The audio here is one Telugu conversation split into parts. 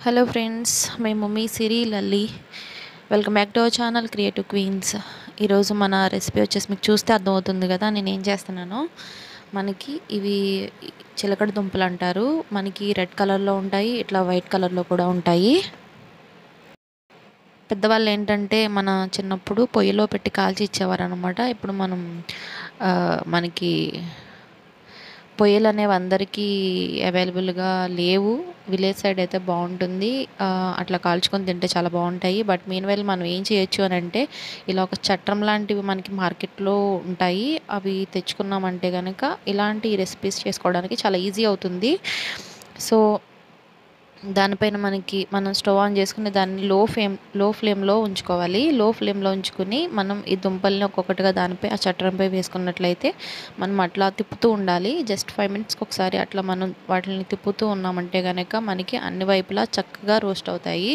హలో ఫ్రెండ్స్ మేము మీ Siri Lalli welcome back to our channel creative queens ఈరోజు మన రెసిపీ వచ్చేసి మీకు చూస్తే అర్థమవుతుంది కదా నేను ఏం చేస్తున్నానో మనకి ఇవి చిలకడ దుంపలు అంటారు మనకి రెడ్ కలర్లో ఉంటాయి ఇట్లా వైట్ కలర్లో కూడా ఉంటాయి పెద్దవాళ్ళు ఏంటంటే మన చిన్నప్పుడు పొయ్యిలో పెట్టి కాల్చి ఇచ్చేవారు అనమాట ఇప్పుడు మనం ఆ, మనకి పొయ్యిలు అనేవి అందరికీ అవైలబుల్గా లేవు విలేజ్ సైడ్ అయితే బాగుంటుంది ఆ, అట్లా కాల్చుకొని తింటే చాలా బాగుంటాయి బట్ మీన్ వైల్ మనం ఏం చేయొచ్చు అని అంటే ఇలా ఒక చట్రం లాంటివి మనకి మార్కెట్లో ఉంటాయి అవి తెచ్చుకున్నామంటే కనుక ఇలాంటి రెసిపీస్ చేసుకోవడానికి చాలా ఈజీ అవుతుంది సో దానిపైన మనకి మనం స్టవ్ ఆన్ చేసుకుని దాన్ని లో ఫ్లేమ్ లో ఫ్లేమ్లో ఉంచుకోవాలి లో ఫ్లేమ్లో ఉంచుకుని మనం ఈ దుంపల్ని ఒక్కొక్కటిగా దానిపై ఆ చట్టరంపై వేసుకున్నట్లయితే మనం అట్లా తిప్పుతూ ఉండాలి జస్ట్ ఫైవ్ మినిట్స్కి ఒకసారి అట్లా మనం వాటిని తిప్పుతూ ఉన్నామంటే కనుక మనకి అన్ని వైపులా చక్కగా రోస్ట్ అవుతాయి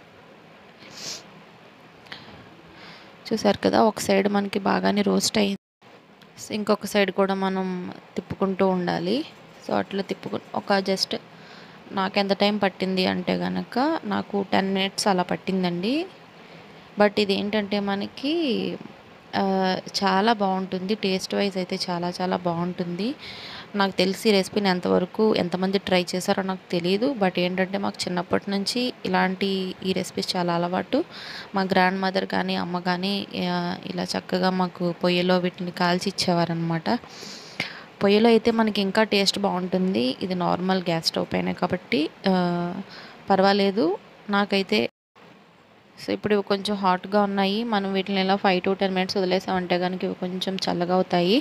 చూసారు కదా ఒక సైడ్ మనకి బాగానే రోస్ట్ అయింది ఇంకొక సైడ్ కూడా మనం తిప్పుకుంటూ ఉండాలి సో అట్లా తిప్పుకు ఒక జస్ట్ నాకు ఎంత టైం పట్టింది అంటే కనుక నాకు టెన్ మినిట్స్ అలా పట్టిందండి బట్ ఇది ఏంటంటే మనకి ఆ, చాలా బాగుంటుంది టేస్ట్ వైజ్ అయితే చాలా చాలా బాగుంటుంది నాకు తెలిసి ఈ రెసిపీని ఎంతవరకు ఎంతమంది ట్రై చేశారో నాకు తెలియదు బట్ ఏంటంటే మాకు చిన్నప్పటి నుంచి ఇలాంటి ఈ రెసిపీస్ చాలా అలవాటు మా గ్రాండ్ మదర్ కానీ అమ్మ కానీ ఆ, ఇలా చక్కగా మాకు పొయ్యిలో వీటిని కాల్చి ఇచ్చేవారనమాట పొయ్యిలో అయితే మనకి ఇంకా టేస్ట్ బాగుంటుంది ఇది నార్మల్ గ్యాస్ స్టవ్ పైన కాబట్టి ఆ, పర్వాలేదు నాకైతే సో ఇప్పుడు ఇవి కొంచెం హాట్గా ఉన్నాయి మనం వీటిని ఇలా ఫైవ్ టు టెన్ మినిట్స్ వదిలేసామంటే కనుక ఇవి కొంచెం చల్లగా అవుతాయి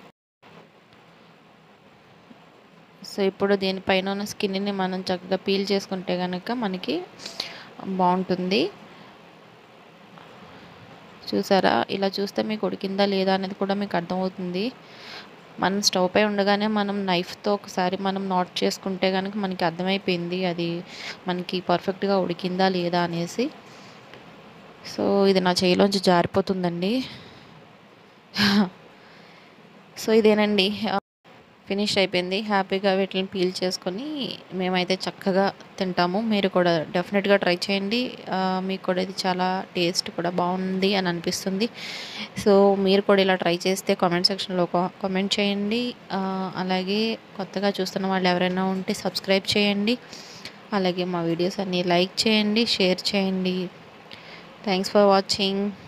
సో ఇప్పుడు దీనిపైన ఉన్న స్కిన్ని మనం చక్కగా పీల్ చేసుకుంటే కనుక మనకి బాగుంటుంది చూసారా ఇలా చూస్తే మీకు ఉడికిందా లేదా అనేది కూడా మీకు అర్థమవుతుంది మనం స్టవ్ పై ఉండగానే మనం నైఫ్తో ఒకసారి మనం నాట్ చేసుకుంటే కనుక మనకి అర్థమైపోయింది అది మనకి పర్ఫెక్ట్గా ఉడికిందా లేదా అనేసి సో ఇది నా చేయిలోంచి జారిపోతుందండి సో ఇదేనండి ఫినిష్ అయిపోయింది హ్యాపీగా వీటిని పీల్ చేసుకొని మేమైతే చక్కగా తింటాము మీరు కూడా డెఫినెట్గా ట్రై చేయండి ఆ, మీకు కూడా ఇది చాలా టేస్ట్ కూడా బాగుంది అని అనిపిస్తుంది సో మీరు కూడా ఇలా ట్రై చేస్తే కామెంట్ సెక్షన్లో కామెంట్ చేయండి ఆ, అలాగే కొత్తగా చూస్తున్న వాళ్ళు ఎవరైనా ఉంటే సబ్స్క్రైబ్ చేయండి అలాగే మా వీడియోస్ అన్నీ లైక్ చేయండి షేర్ చేయండి థ్యాంక్స్ ఫర్ వాచింగ్